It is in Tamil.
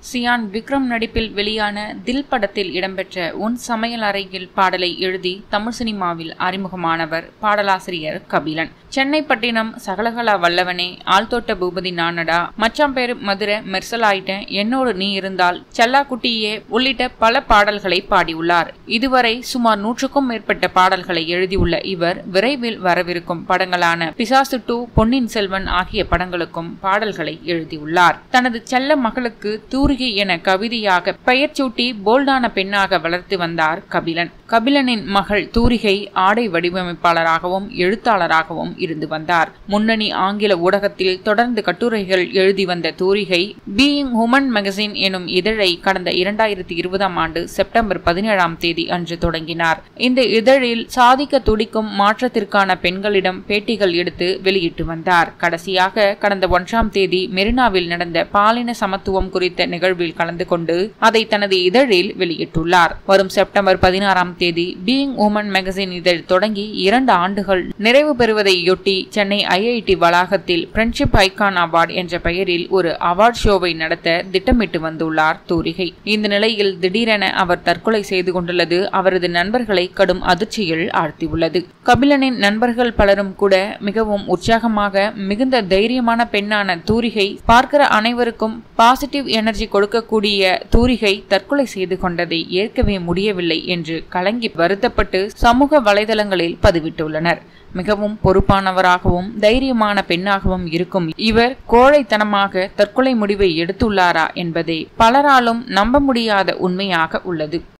சியான் விக்ரம் நடிப்பில் வெளியான தில் படத்தில் இடம்பெற்ற உன் சமையல் அறையில் பாடலை எழுதி தமிழ் சினிமாவில் அறிமுகமானவர் பாடலாசிரியர் கபிலன் சென்னை பட்டினம் சகலகலா வல்லவனே ஆள்தோட்ட பூபதி நானடா மச்சாம் பேரு மதுரை மெர்சல் ஆயிட்டேன் என்னோடு நீ இருந்தால் செல்லாக்குட்டியே உள்ளிட்ட பல பாடல்களை பாடியுள்ளார் இதுவரை சுமார் நூற்றுக்கும் மேற்பட்ட பாடல்களை எழுதியுள்ள இவர் விரைவில் வரவிருக்கும் படங்களான பிசாசு டூ பொன்னின் செல்வன் ஆகிய படங்களுக்கும் பாடல்களை எழுதியுள்ளார் தனது செல்ல மகளுக்கு தூரிகை என கவிதையாக பெயர் சூட்டி போல்டான பெண்ணாக வளர்த்து வந்தார் கபிலன் கபிலனின் மகள் தூரிகை ஆடை வடிவமைப்பாளராகவும் எழுத்தாளராகவும் இருந்து வந்தார் முன்னணி ஆங்கில ஊடகத்தில் தொடர்ந்து கட்டுரைகள் எழுதி வந்த தூரிகை பீயிங் உமன் மேகசின் எனும் இதழை கடந்த இரண்டாயிரத்தி இருபதாம் ஆண்டு செப்டம்பர் பதினேழாம் தேதி அன்று தொடங்கினார் இந்த இதழில் சாதிக்க துடிக்கும் மாற்றத்திற்கான பெண்களிடம் பேட்டிகள் எடுத்து வெளியிட்டு வந்தார் கடைசியாக கடந்த ஒன்றாம் தேதி மெரினாவில் நடந்த பாலின சமத்துவம் குறித்த நிகழ்வில் கலந்து கொண்டு அதை தனது இதழில் வெளியிட்டுள்ளார் வரும் செப்டம்பர் பதினாறாம் தேதி பீயிங் உமன் மேகசின் இதழ் தொடங்கி இரண்டு ஆண்டுகள் நிறைவு பெறுவதையொட்டி சென்னை ஐஐடி வளாகத்தில் ஃப்ரெண்ட்ஷிப் ஐகான் அவார்ட் என்ற பெயரில் ஒரு அவார்ட் ஷோவை நடத்த திட்டமிட்டு வந்துள்ளார் தூரிகை இந்த நிலையில் திடீரென அவர் தற்கொலை செய்து கொண்டுள்ளது அவரது நண்பர்களை கடும் அதிர்ச்சியில் ஆழ்த்தியுள்ளது கபிலனின் நண்பர்கள் பலரும் கூட மிகவும் உற்சாகமாக மிகுந்த தைரியமான பெண்ணான தூரிகை பார்க்கிற அனைவருக்கும் பாசிட்டிவ் எனர்ஜி கொடுக்கக்கூடிய தூரிகை தற்கொலை செய்து கொண்டதை ஏற்கவே முடியவில்லை என்று கலங்கி வருத்தப்பட்டு சமூக வலைதளங்களில் பதிவிட்டுள்ளனர் மிகவும் பொறுப்பானவராகவும் தைரியமான பெண்ணாகவும் இருக்கும் இவர் கோழைத்தனமாக தற்கொலை முடிவை எடுத்துள்ளாரா என்பதே பலராலும் நம்ப முடியாத உண்மையாக உள்ளது